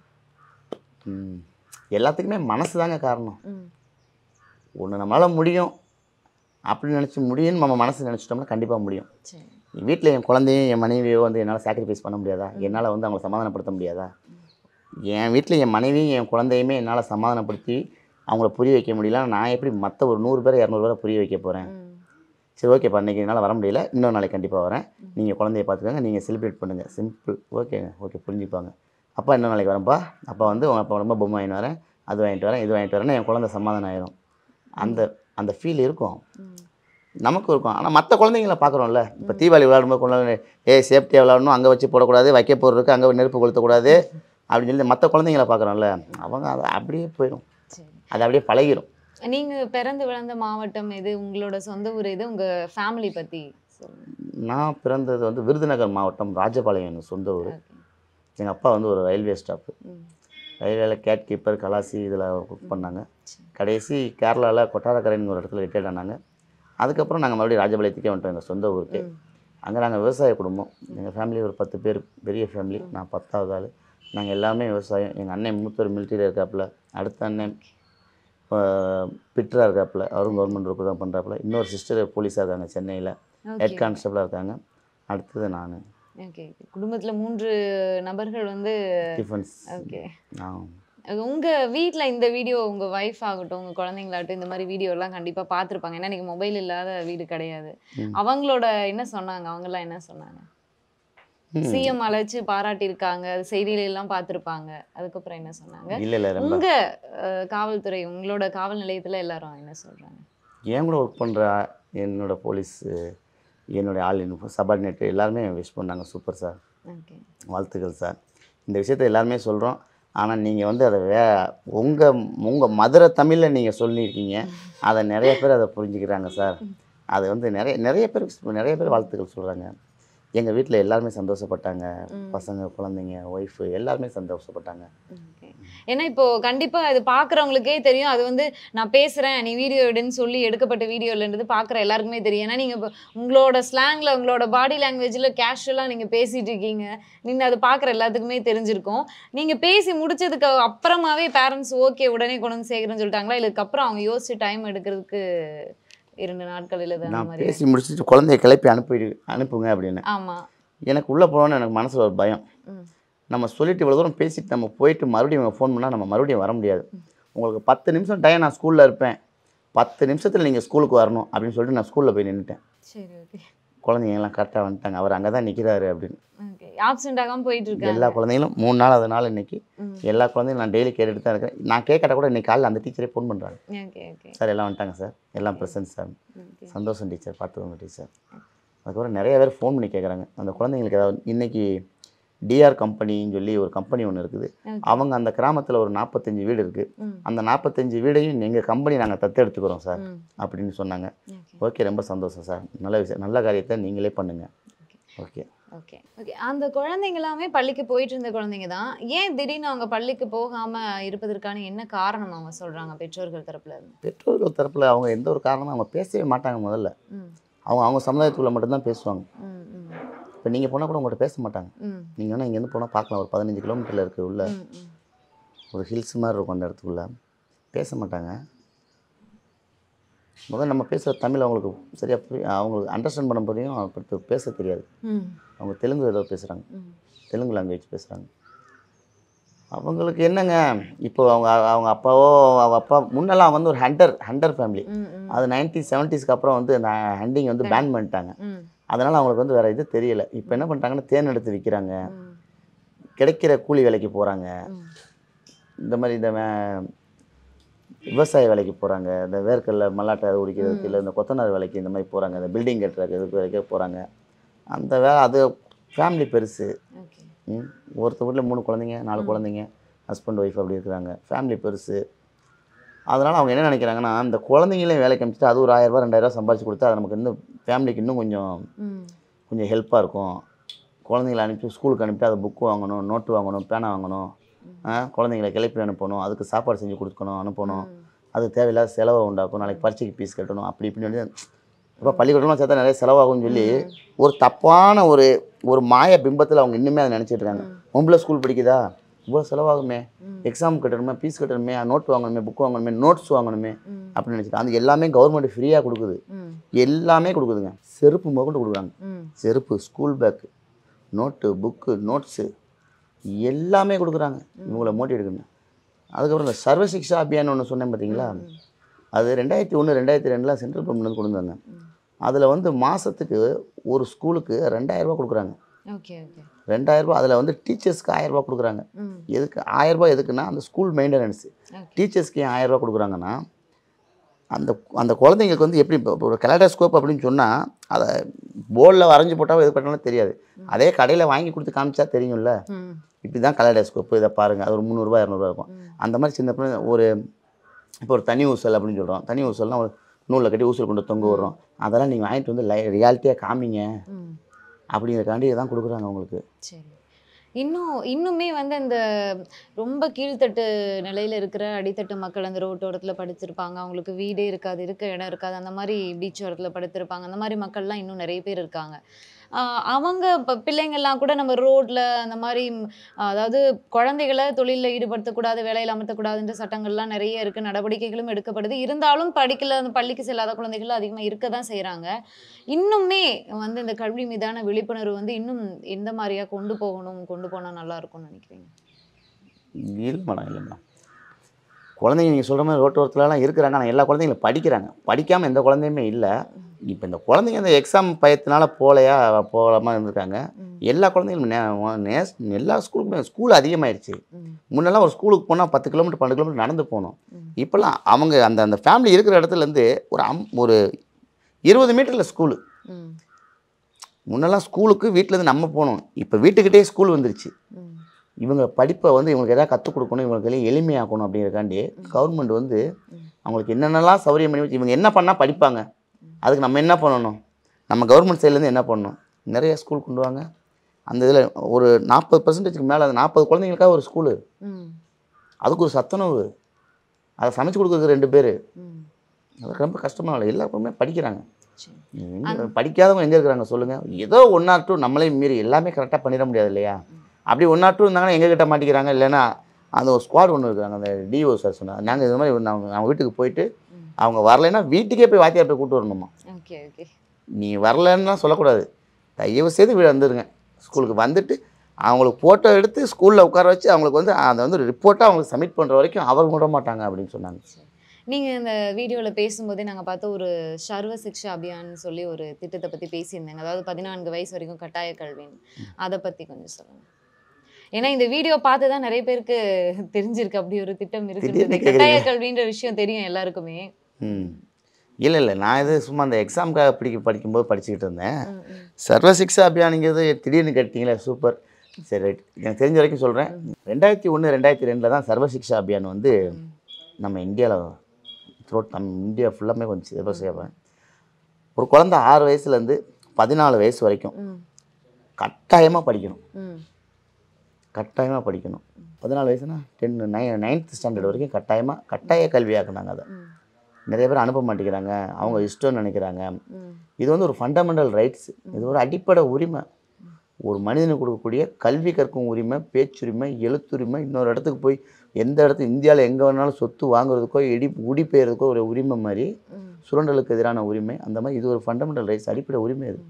ம் எல்லாத்துக்குமே மனசு தாங்க காரணம் ம் ஒன்று நம்மளால் முடியும் அப்படின்னு நினச்சி முடியும்னு நம்ம மனசு நினச்சிட்டோம்னா கண்டிப்பாக முடியும் சரி வீட்டில் என் குழந்தையும் என் மனைவியோ வந்து என்னால் சாக்ரிஃபைஸ் பண்ண முடியாதா என்னால் வந்து அவங்கள சமாதானப்படுத்த முடியாதா என் வீட்டில் என் மனைவியும் என் குழந்தையுமே என்னால் சமாதானப்படுத்தி அவங்கள புரிய வைக்க முடியல நான் எப்படி மற்ற ஒரு நூறு பேரை இரநூறு பேரை புரிய வைக்க போகிறேன் ம் சரி ஓகேப்பா இன்றைக்கி என்னால் வர முடியல இன்னொரு நாளைக்கு கண்டிப்பாக வரேன் நீங்கள் குழந்தைய பார்த்துக்கோங்க நீங்கள் செலிப்ரேட் பண்ணுங்கள் சிம்பிள் ஓகேங்க ஓகே புரிஞ்சுப்பாங்க அப்பா இன்னொரு நாளைக்கு வரேன்ப்பா அப்பா வந்து உங்கள் அப்பா ரொம்ப பொம்மை வாங்கிட்டு வரேன் அது வாங்கிட்டு வரேன் இது வாங்கிட்டு வரேன்னு என் குழந்தை சமாதானம் ஆயிடும் அந்த அந்த ஃபீல் இருக்கும் ம் நமக்கும் இருக்கும் ஆனால் மற்ற குழந்தைங்கள பார்க்குறோம்ல இப்போ தீபாவளி விளையாடும்போது குழந்தை ஏய் சேஃப்டியாக விளையாடணும் அங்கே வச்சு போடக்கூடாது வைக்க போடுறதுக்கு அங்கே நெருப்பு கொளுத்தக்கூடாது அப்படின்னு சொல்லி மற்ற குழந்தைங்கள பார்க்குறோம்ல அவங்க அதை அப்படியே போயிடும் சரி அது அப்படியே பழகிடும் நீங்க பிறந்து வளர்ந்த மாவட்டம் எது உங்களோட சொந்த ஊர் எது உங்க ஃபேமிலி பத்தி சொல்லுங்க நான் பிறந்தது வந்து விருதுநகர் மாவட்டம் ராஜபாளையம் எனக்கு சொந்த ஊர் Okay. எங்கள் அப்பா வந்து ஒரு ரயில்வே ஸ்டாஃபு ம் ரயில்வேல கேட் கீப்பர் கலாசி இதில் ஒர்க் பண்ணாங்க கடைசி கேரளாவில் கொட்டாரக்கரைன்னு ஒரு இடத்துல ரிட்டையர்ட் ஆனாங்க அதுக்கப்புறம் நாங்கள் மறுபடியும் ராஜபாளையத்துக்கே வந்துட்டோம் எங்கள் சொந்த ஊருக்கு ம். அங்கே நாங்கள் விவசாய குடும்பம் எங்கள் ஃபேமிலி ஒரு பத்து பேர் பெரிய ஃபேமிலி நான் பத்தாவது ஆள் நாங்கள் எல்லாமே விவசாயம் எங்கள் அண்ணன் மூத்தர் மிலிட்டரியில் இருக்காப்புல அடுத்த அண்ணன் பிட்ரா இருக்காப்புல அவரும் கவர்மெண்ட் ஒர்க்கு தான் பண்ணுறாப்புல இன்னொரு சிஸ்டர் போலீஸாக இருக்காங்க சென்னையில் ஹெட் ஓகே கான்ஸ்டபிளாக இருக்காங்க அடுத்தது நான் ஓகே குடும்பத்துல மூன்று நபர்கள் வந்து டிஃபென்ஸ் ஓகே நான் உங்க வீட்ல இந்த வீடியோ உங்க ஒய்ஃப் ஆகட்டும் உங்க குழந்தைங்களாகட்டும் இந்த மாதிரி வீடியோ எல்லாம் கண்டிப்பா பார்த்திருப்பாங்க ஏன்னா இன்னைக்கு மொபைல் இல்லாத வீடு கிடையாது ம். அவங்களோட என்ன சொன்னாங்க அவங்க எல்லாம் என்ன சொன்னாங்க சிஎம் அழைச்சு பாராட்டியிருக்காங்க அது செய்தியில எல்லாம் பார்த்திருப்பாங்க அதுக்கப்புறம் என்ன சொன்னாங்க இல்லை இல்லை ரொம்ப உங்க அஹ், காவல்துறை உங்களோட காவல் நிலையத்துல எல்லாரும் என்ன சொல்றாங்க என் கூட ஒர்க் பண்ணுற என்னோட போலீஸ் என்னுடைய ஆள் சபார்டினேட் எல்லாருமே விஷ் பண்ணாங்க சூப்பர் சார் ஓகே வாழ்த்துக்கள் சார் இந்த விஷயத்தை எல்லாருமே சொல்கிறோம் ஆனால் நீங்கள் வந்து அதை வே உங்கள் உங்கள் மதுரை தமிழில் நீங்கள் சொல்லியிருக்கீங்க அதை நிறைய பேர் அதை புரிஞ்சுக்கிறாங்க சார் அது வந்து நிறைய நிறைய பேர் நிறைய பேர் வாழ்த்துக்கள் சொல்கிறாங்க எங்கள் வீட்டில் எல்லாருமே சந்தோஷப்பட்டாங்க பசங்க குழந்தைங்க ஒய்ஃபு எல்லாருமே சந்தோஷப்பட்டாங்க ஓகே ஏன்னா இப்போ கண்டிப்பா அது பாக்குறவங்களுக்கே தெரியும் அது வந்து நான் பேசுறேன் நீ வீடியோ எடுன்னு சொல்லி எடுக்கப்பட்ட வீடியோ இல்லைன்றது பாக்குற எல்லாருக்குமே தெரியும் ஏன்னா நீங்க இப்போ உங்களோட ஸ்லாங்ல உங்களோட பாடி லாங்குவேஜ்ல கேஷுவலா நீங்க பேசிட்டு இருக்கீங்க நீங்க அது பாக்குற எல்லாத்துக்குமே தெரிஞ்சிருக்கும் நீங்க பேசி முடிச்சதுக்கு அப்புறமாவே பேரண்ட்ஸ் ஓகே உடனே கொண்டு வந்து சேர்க்குறேன்னு சொல்லிட்டாங்களா இல்ல இதுக்கப்புறம் அவங்க யோசிச்சு டைம் எடுக்கிறதுக்கு இரண்டு நாட்கள் இல்லை அந்த நான் மாதிரி பேசி முடிச்சுட்டு குழந்தைய கிளப்பி அனுப்பி அனுப்புங்க அப்படின்னு ஆமா எனக்கு உள்ளே போனோன்னு எனக்கு மனசில் ஒரு பயம் ம். நம்ம சொல்லிட்டு இவ்வளோ தூரம் பேசிட்டு நம்ம போயிட்டு மறுபடியும் இவங்க ஃபோன் பண்ணால் நம்ம மறுபடியும் வர முடியாது உங்களுக்கு பத்து நிமிஷம் டைம் நான் ஸ்கூலில் இருப்பேன் பத்து நிமிஷத்தில் நீங்கள் ஸ்கூலுக்கு வரணும் அப்படின்னு சொல்லிட்டு நான் ஸ்கூலில் போய் நின்றுட்டேன் சரி ஓகே குழந்தைங்க எல்லாம் கரெக்டாக வந்துட்டாங்க அவர் அங்கே தான் நிற்கிறாரு அப்படின்னு ஓகே ஆப்சென்ட் ஆகாம போயிட்டு இருக்காங்க எல்லா குழந்தைங்களும் மூணு நாள் அதனால இன்னைக்கு ம். எல்லா குழந்தைங்களும் நான் டெய்லி கேட்டுட்டு தான் இருக்கேன் நான் கேட்கட்ட கூட இன்னைக்கு காலையில் அந்த டீச்சரே ஃபோன் பண்ணுறாங்க ஓகே ஓகே சார் எல்லாம் வந்துட்டாங்க சார் எல்லாம் ப்ரெசன்ட் சார் ஓகே சந்தோஷம் டீச்சர் பார்த்துக்கோங்க டீச்சர் அதுக்கப்புறம் நிறைய பேர் ஃபோன் பண்ணி கேட்குறாங்க அந்த குழந்தைங்களுக்கு ஏதாவது இன்னைக்கு டிஆர் கம்பெனின்னு சொல்லி ஒரு கம்பெனி ஒன்று இருக்குது Okay. அவங்க அந்த கிராமத்தில் ஒரு நாற்பத்தஞ்சு வீடு இருக்குது ம் அந்த நாற்பத்தஞ்சு வீடையும் எங்கள் கம்பெனி நாங்கள் தத்தெடுத்துக்கிறோம் சார் ம் அப்படின்னு சொன்னாங்க ஓகே ஓகே ரொம்ப சந்தோஷம் சார் நல்ல விஷயம் நல்ல காரியத்தை நீங்களே பண்ணுங்கள் ஓகே ஓகே ஓகே அந்த குழந்தைங்க எல்லாமே பள்ளிக்கு போயிட்டு இருந்த குழந்தைங்க தான் ஏன் திடீர்னு அவங்க பள்ளிக்கு போகாம இருப்பதற்கான என்ன காரணம் அவங்க சொல்றாங்க பெற்றோர்கள் தரப்புல இருந்து பெற்றோர்கள் தரப்பில் அவங்க எந்த ஒரு காரணமும் அவங்க பேசவே மாட்டாங்க முதல்ல ம் அவங்க அவங்க சமுதாயத்துக்குள்ளே மட்டும்தான் பேசுவாங்க ம் ம் இப்போ நீங்கள் போனால் கூட உங்கள்கிட்ட பேச மாட்டாங்க ம் நீங்கள் வேணால் இங்கேருந்து போனால் பார்க்கலாம் ஒரு பதினஞ்சு கிலோமீட்டரில் இருக்க உள்ள ம், ம். ஒரு ஹில்ஸ் மாதிரி இருக்கும் அந்த இடத்துக்குள்ள பேச மாட்டாங்க முதல்ல நம்ம பேசுகிற தமிழ் அவங்களுக்கு சரியாக புரிய அவங்களுக்கு அண்டர்ஸ்டாண்ட் பண்ண புரியும் அடுத்து பேச தெரியாது ம் அவங்க தெலுங்கு ஏதோ பேசுகிறாங்க ம் தெலுங்கு லாங்குவேஜ் பேசுகிறாங்க அவங்களுக்கு என்னங்க இப்போ அவங்க அவங்க அப்பாவோ அவங்க அப்பா முன்னெல்லாம் வந்து ஒரு ஹண்டர் ஹண்டர் ஃபேமிலி ம் ம் அது நைன்டி செவன்ட்டீஸ்க்கு அப்புறம் வந்து அந்த ஹண்டிங் வந்து பேன் பண்ணிட்டாங்க ம் அதனால் அவங்களுக்கு வந்து வேறு இது தெரியல இப்போ என்ன பண்ணிட்டாங்கன்னா தேன் எடுத்து விற்கிறாங்க ம் கிடைக்கிற கூலி வேலைக்கு போகிறாங்க ம் இந்த மாதிரி இந்த வே- விவசாய வேலைக்கு போகிறாங்க இந்த வேர்க்கல்ல மல்லாட்டை உடிக்கிறதுக்கு இல்லை இந்த கொத்தனார் வேலைக்கு இந்த மாதிரி போகிறாங்க இந்த பில்டிங் கட்டுறதுக்கு இதுக்கு வரைக்கும் போகிறாங்க அந்த வே அது ஃபேமிலி பெருசு ஓகே ம். ஒருத்தர் வீட்டில் மூணு குழந்தைங்க நாலு குழந்தைங்க ஹஸ்பண்ட் ஒய்ஃப் அப்படி இருக்கிறாங்க ஃபேமிலி பெருசு அதனால் அவங்க என்ன நினைக்கிறாங்கன்னா அந்த குழந்தைங்களையும் வேலைக்கு அனுப்பிச்சிட்டு அது ஒரு ஆயிரரூபா ரெண்டாயிரரூபா சம்பாரிச்சு கொடுத்தா அது நமக்கு இன்னும் ஃபேமிலிக்கு இன்னும் கொஞ்சம் ம் கொஞ்சம் ஹெல்ப்பாக இருக்கும் குழந்தைங்கள அனுப்பி ஸ்கூலுக்கு அனுப்பிட்டு அதை புக்கு வாங்கணும் நோட்டு வாங்கணும் பேனா வாங்கணும் ஆ, குழந்தைங்களை கிளப்பி அனுப்பணும் அதுக்கு சாப்பாடு செஞ்சு கொடுக்கணும் அனுப்பணும் ம். அது தேவையில்லாத செலவை உண்டாக்கும் நாளைக்கு பரீட்சைக்கு ஃபீஸ் கட்டணும் அப்படி இப்படின்னு சொல்லி இப்போ பள்ளிக்கூடம்லாம் சேர்த்தா நிறைய செலவாகும்னு சொல்லி ஒரு தப்பான ஒரு ஒரு மாய பிம்பத்தில் அவங்க இன்னுமே அதை நினச்சிட்டு இருக்காங்க பொம்பளை ஸ்கூல் படிக்குதா இவ்வளோ செலவாகுமே ம். எக்ஸாம் கட்டணுமே ஃபீஸ் கட்டணுமே நோட் வாங்கணுமே புக் வாங்கணுமே நோட்ஸ் வாங்கணுமே ம் அப்படின்னு நினச்சிட்டு அது எல்லாமே கவர்மெண்ட் ஃப்ரீயாக கொடுக்குது ம் எல்லாமே கொடுக்குதுங்க செருப்பு முதற்கொண்டு கொடுக்குறாங்க ம் செருப்பு school bag note book notes எல்லாமே கொடுக்குறாங்க இவங்கள மோட்டிவேட் எடுக்கணும் அதுக்கப்புறம் இந்த சர்வ சிக்ஷா அபியான் ஒன்று சொன்னேன் பார்த்தீங்களா அது ரெண்டாயிரத்தி ஒன்று ரெண்டாயிரத்தி ரெண்டில் சென்ட்ரல் கவர்மெண்ட் கொண்டு வந்தாங்க அதில் வந்து மாதத்துக்கு ஒரு ஸ்கூலுக்கு ரெண்டாயிரரூபா கொடுக்குறாங்க ஓகே ஓகே ரெண்டாயிரரூபா அதில் வந்து டீச்சர்ஸ்க்கு ஆயிரரூபா கொடுக்குறாங்க ம் எதுக்கு ஆயிரரூபா எதுக்குன்னா அந்த ஸ்கூல் மெயின்டெனன்ஸ் ஓகே டீச்சர்ஸ்க்கு ஏன் ஆயிரரூபா கொடுக்குறாங்கன்னா அந்த அந்த குழந்தைங்களுக்கு வந்து எப்படி இப்போ ஒரு கலடாஸ்கோப் அப்படின்னு சொன்னால் அதை போர்டில் வரைஞ்சி போட்டால் எது பண்ணாலும் தெரியாது அதே கடையில் வாங்கி கொடுத்து காமிச்சா தெரியும்ல ம் இப்படி தான் கலடாஸ்கோப்பு இதை பாருங்கள் அது ஒரு முந்நூறுரூவா இரநூறுவா இருக்கும் அந்த மாதிரி சின்ன பிள்ளை ஒரு இப்போ ஒரு தனி ஊசல் அப்படின்னு சொல்கிறோம் தனி ஊசல்னா ஒரு நூலில் கட்டி ஊசல் கொண்டு தொங்க விடுறோம் அதெல்லாம் நீங்கள் வாங்கிட்டு வந்து லை ரியாலிட்டியாக காமிங்க ம் அப்படிங்கிறக்காண்டி தான் கொடுக்குறாங்க அவங்களுக்கு சரி இன்னும் இன்னுமே வந்து அந்த ரொம்ப கீழ்த்தட்டு நிலையில இருக்கிற அடித்தட்டு மக்கள் அந்த ரோட்டோரத்துல படுத்திருப்பாங்க அவங்களுக்கு வீடே இருக்காது இருக்க இடம் இருக்காது அந்த மாதிரி பீச் ஓரத்துல படுத்திருப்பாங்க அந்த மாதிரி மக்கள்லாம் இன்னும் நிறைய பேர் இருக்காங்க ஆஹ் அவங்க இப்போ பிள்ளைங்கள்லாம் கூட நம்ம ரோட்ல அந்த மாதிரி ம், அதாவது குழந்தைகளை தொழிலில் ஈடுபடுத்தக்கூடாது வேலையில் அமர்த்தக்கூடாதுன்ற சட்டங்கள்லாம் நிறைய இருக்கு நடவடிக்கைகளும் எடுக்கப்படுது இருந்தாலும் படிக்கல அந்த பள்ளிக்கு செல்லாத குழந்தைகள் அதிகமாக இருக்க தான் செய்கிறாங்க இன்னுமே வந்து இந்த கல்வி மீதான விழிப்புணர்வு வந்து இன்னும் எந்த மாதிரியா கொண்டு போகணும் கொண்டு போனால் நல்லா இருக்கும்னு நினைக்கிறீங்க இல்லை மேடம் இல்லை மேடம் குழந்தைங்க நீங்கள் சொல்கிற மாதிரி ரோட்டோரத்துலலாம் இருக்கிறாங்க ஆனால் எல்லா குழந்தைங்களும் படிக்கிறாங்க படிக்காமல் எந்த குழந்தையுமே இல்லை இப்போ இந்த குழந்தைங்க இந்த எக்ஸாம் பயத்தினால போகலையா போகாமல் இருந்திருக்காங்க ம். எல்லா குழந்தைங்களும் நே- நேஸ் எல்லா ஸ்கூலுக்குமே ஸ்கூல் அதிகமாயிருச்சு ம். முன்னெல்லாம் ஒரு ஸ்கூலுக்கு போனால் பத்து கிலோமீட்டர் பன்னெண்டு கிலோமீட்டர் நடந்து போகணும் ம். இப்போல்லாம் அவங்க அந்த அந்த ஃபேமிலி இருக்கிற இடத்துலேருந்து ஒரு அம் ஒரு இருபது மீட்டரில் ஸ்கூலு ம். முன்னெல்லாம் ஸ்கூலுக்கு வீட்டிலேருந்து நம்ம போகணும் இப்போ வீட்டுக்கிட்டே ஸ்கூல் வந்துருச்சு ம். இவங்க படிப்பை வந்து இவங்களுக்கு எதாவது கற்றுக் கொடுக்கணும் இவங்களுக்கு எல்லாம் எளிமையாக்கணும் அப்படிங்கிறக்காண்டி கவர்மெண்ட் வந்து ம். அவங்களுக்கு என்னென்னலாம் சௌகரியம் பண்ணி வச்சு இவங்க என்ன பண்ணால் படிப்பாங்க அதுக்கு நம்ம என்ன பண்ணணும் நம்ம கவர்மெண்ட் சைட்லேருந்து என்ன பண்ணணும் நிறைய ஸ்கூல் கொண்டு வாங்க அந்த இதில் ஒரு நாற்பது பர்சன்டேஜ்க்கு மேலே அந்த நாற்பது குழந்தைங்களுக்காக ஒரு ஸ்கூலு ம். அதுக்கு ஒரு சத்துணவு அதை சமைச்சு கொடுக்குறது ரெண்டு பேர் ம். அதுக்கு ரொம்ப கஷ்டமாக இல்லை எல்லா பொண்ணுமே படிக்கிறாங்க சரி. எங்க- படிக்காதவங்க எங்கே இருக்கிறாங்க சொல்லுங்கள் ஏதோ ஒன் ஆர் டூ நம்மளே மீறி எல்லாமே கரெக்டாக பண்ணிட முடியாது இல்லையா அப்படி ஒன் ஆர் டூ இருந்தாங்கன்னா எங்கள் கிட்ட மாட்டிக்கிறாங்க இல்லைன்னா அந்த ஒரு ஸ்குவாட் ஒன்று இருக்கிறாங்க அந்த டிஓ சார் சொன்னாங்க நாங்கள் இது மாதிரி நாங்கள் அவங்க வீட்டுக்கு போயிட்டு ம். அவங்க வரலைன்னா வீட்டுக்கே போய் வாத்தியார் போய் கூட்டு வரணுமா ஓகே ஓகே நீ வரலன்னா சொல்லக்கூடாது தயவு செய்து வீடு வந்துடுங்க ஸ்கூலுக்கு வந்துட்டு அவங்களுக்கு ஃபோட்டோ எடுத்து ஸ்கூலில் உட்கார வச்சு அவங்களுக்கு வந்து அதை வந்து ரிப்போர்ட்டாக அவங்களுக்கு சப்மிட் பண்ணுற வரைக்கும் அவர் விட மாட்டாங்க அப்படின்னு சொன்னாங்க நீங்க இந்த வீடியோல பேசும்போதே நாங்க பார்த்த ஒரு சர்வ சிக்ஷா அபியான் சொல்லி ஒரு திட்டத்தை பத்தி பேசியிருந்தேங்க அதாவது பதினான்கு வயசு வரைக்கும் கட்டாய கல்வின்னு அதை பத்தி கொஞ்சம் சொல்லுங்க ஏன்னா இந்த வீடியோ பார்த்து தான் நிறைய பேருக்கு தெரிஞ்சிருக்கு அப்படி ஒரு திட்டம் இருக்கு திடீர்னு கட்டாய கேக்குறீங்க. கல்வின்ற விஷயம் தெரியும் எல்லாருக்குமே ம் இல்லை இல்லை நான் இது சும்மா அந்த எக்ஸாமுக்காக படிக்க படிக்கும்போது படிச்சுக்கிட்டு இருந்தேன் ம், ம். சர்வ சிக்ஷா அபியானுங்கிறது திடீர்னு கேட்டீங்களே சூப்பர் சரி ரைட் எனக்கு தெரிஞ்ச வரைக்கும் சொல்கிறேன் ரெண்டாயிரத்தி ஒன்று ரெண்டாயிரத்தி ரெண்டில் தான் சர்வ சிக்ஷா அபியான் வந்து நம்ம இந்தியாவில் த்ரோட் நம்ம இந்தியா ஃபுல்லாமே கொஞ்சம் சர்வ சிக்ஷா அபியான் ஒரு குழந்தை ஆறு வயசுலேருந்து பதினாலு வயசு வரைக்கும் ம், கட்டாயமாக படிக்கணும் ம், கட்டாயமாக படிக்கணும் பதினாலு வயசுனா டென் நை நைன்த் ஸ்டாண்டர்ட் வரைக்கும் கட்டாயமாக கட்டாய கல்வியாக்குனாங்க அதை ம், நிறைய பேர் அனுப்ப மாட்டேங்கிறாங்க அவங்க இஷ்டம்னு நினைக்கிறாங்க ம், இது வந்து ஒரு ஃபண்டமெண்டல் ரைட்ஸ் இது ஒரு அடிப்படை உரிமை ஒரு மனிதனுக்கு கொடுக்கக்கூடிய கல்வி கற்கும் உரிமை பேச்சுரிமை எழுத்துரிமை இன்னொரு இடத்துக்கு போய் எந்த இடத்துக்கு இந்தியாவில் எங்கே வேணாலும் சொத்து வாங்குறதுக்கோ இடி குடி பெயர்றதுக்கோ ஒரு உரிமை மாதிரி ம். சுரண்டலுக்கு எதிரான உரிமை அந்த மாதிரி இது ஒரு ஃபண்டமெண்டல் ரைட்ஸ் அடிப்படை உரிமை இது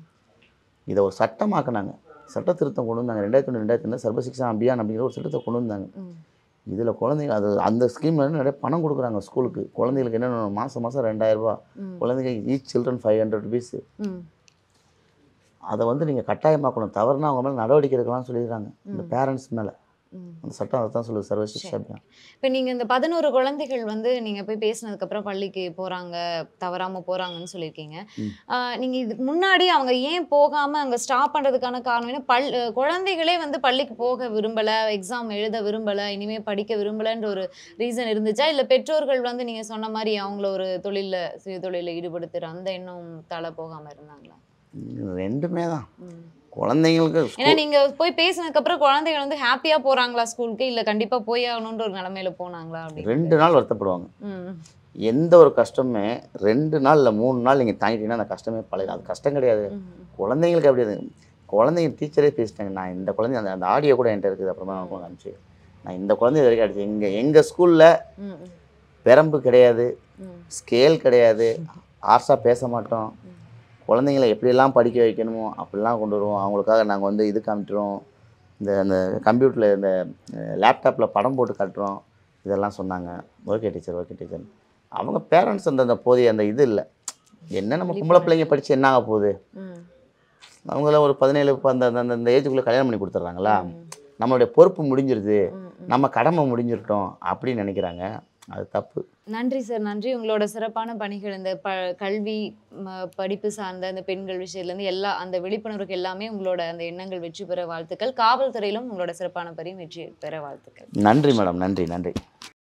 இதை ஒரு சட்டமாக்குனாங்க சட்ட திருத்தம் கொண்டு வந்தாங்க ரெண்டாயிரத்தி ஒன்று ரெண்டாயிரத்தி ரெண்டு சர்வசிக்ஷா அபியான் அப்படிங்கிற ஒரு சட்டத்தை கொண்டு வந்தாங்க ம். இதில் குழந்தைங்க அது அந்த ஸ்கீமில் வந்து நிறைய பணம் கொடுக்குறாங்க ஸ்கூலுக்கு குழந்தைங்களுக்கு என்னென்ன மாதம் மாதம் ரெண்டாயிரரூபா ம். குழந்தைங்க each children five hundred rupees ம். அதை வந்து நீங்கள் கட்டாயமாக்கணும் தவறுனா அவங்க மேலே நடவடிக்கை எடுக்கலாம்னு சொல்லிடுறாங்க இந்த பேரண்ட்ஸ் மேலே ம். அந்த சட்டம் அதை தான் சொல்லுது சர்வ சிக்ஷா அபியான் இப்போ நீங்க இந்த பதினோரு குழந்தைகள் வந்து நீங்க போய் பேசினதுக்கு அப்புறம் பள்ளிக்கு போறாங்க தவறாம போறாங்கன்னு சொல்லியிருக்கீங்க ம். ஆஹ் நீங்க இதுக்கு முன்னாடி அவங்க ஏன் போகாம அங்க ஸ்டாப் பண்றதுக்கான காரணம் என்ன பல் அஹ் குழந்தைகளே வந்து பள்ளிக்கு போக விரும்பல எக்ஸாம் எழுத விரும்பல இனிமே படிக்க விரும்பலன்ற ஒரு ரீசன் இருந்துச்சா இல்ல பெற்றோர்கள் வந்து நீங்க சொன்ன மாதிரி அவங்கள ஒரு தொழில்ல சுய தொழில ஈடுபடுத்துற அந்த எண்ணம் தலை போகாம இருந்தாங்களா இது ரெண்டுமே தான் ம். குழந்தைங்களுக்கு ஏன்னா நீங்க போய் பேசினதுக்கு அப்புறம் குழந்தைகள் வந்து ஹாப்பியா போறாங்களா ஸ்கூலுக்கு இல்ல கண்டிப்பா போய் ஆகணுன்ற ஒரு நிலைமையில போனாங்களா அப்படி ரெண்டு நாள் வருத்தப்படுவாங்க ம் எந்த ஒரு கஷ்டமே ரெண்டு நாள் இல்லை மூணு நாள் நீங்கள் தாங்கிட்டீங்கன்னா அந்த கஷ்டமே பழைய அது கஷ்டம் கிடையாது ம் குழந்தைங்களுக்கு அப்படி அது குழந்தைங்க டீச்சரே பேசிட்டாங்க நான் இந்த குழந்தை அந்த அந்த ஆடியோ கூட என்கிட்ட இருக்குது அப்புறமா நான் உங்களுக்கு அனுப்பிச்சு நான் இந்த குழந்தை இது வரைக்கும் அடிச்சு எங்கள் எங்கள் ஸ்கூலில் ம் ம் பெரம்பு கிடையாது ம் ஸ்கேல் கிடையாது ஆர்ஸாக பேச மாட்டோம் ம். குழந்தைங்களை எப்படியெல்லாம் படிக்க வைக்கணுமோ அப்படிலாம் கொண்டு வருவோம் அவங்களுக்காக நாங்கள் வந்து இது காமிக்கிறோம் இந்த அந்த கம்ப்யூட்டரில் இந்த லேப்டாப்பில் படம் போட்டு காட்டுறோம் இதெல்லாம் சொன்னாங்க ஓகே டீச்சர் ஓகே டீச்சர் அவங்க பேரண்ட்ஸ் அந்த அந்த போதிய அந்த இது இல்லை என்ன நம்ம பொம்பளை பிள்ளைங்க படித்து என்ன ஆக போகுது ம் அவங்கள ஒரு பதினேழு இப்போ அந்த அந்த அந்த ஏஜுக்குள்ளே கல்யாணம் பண்ணி கொடுத்துட்றாங்களா ம். நம்மளுடைய பொறுப்பு முடிஞ்சிருது ம், ம். நம்ம கடமை முடிஞ்சிருட்டோம் அப்படின்னு நினைக்கிறாங்க அது தப்பு நன்றி சார் நன்றி உங்களோட சிறப்பான பணிகள் இந்த ப கல்வி ம, படிப்பு சார்ந்த அந்த பெண்கள் விஷயத்துலேருந்து எல்லா அந்த விழிப்புணர்வுக்கு எல்லாமே உங்களோட அந்த எண்ணங்கள் வெற்றி பெற வாழ்த்துக்கள் காவல்துறையிலும் உங்களோட சிறப்பான பணி வெற்றி பெற வாழ்த்துக்கள் நன்றி மேடம் நன்றி நன்றி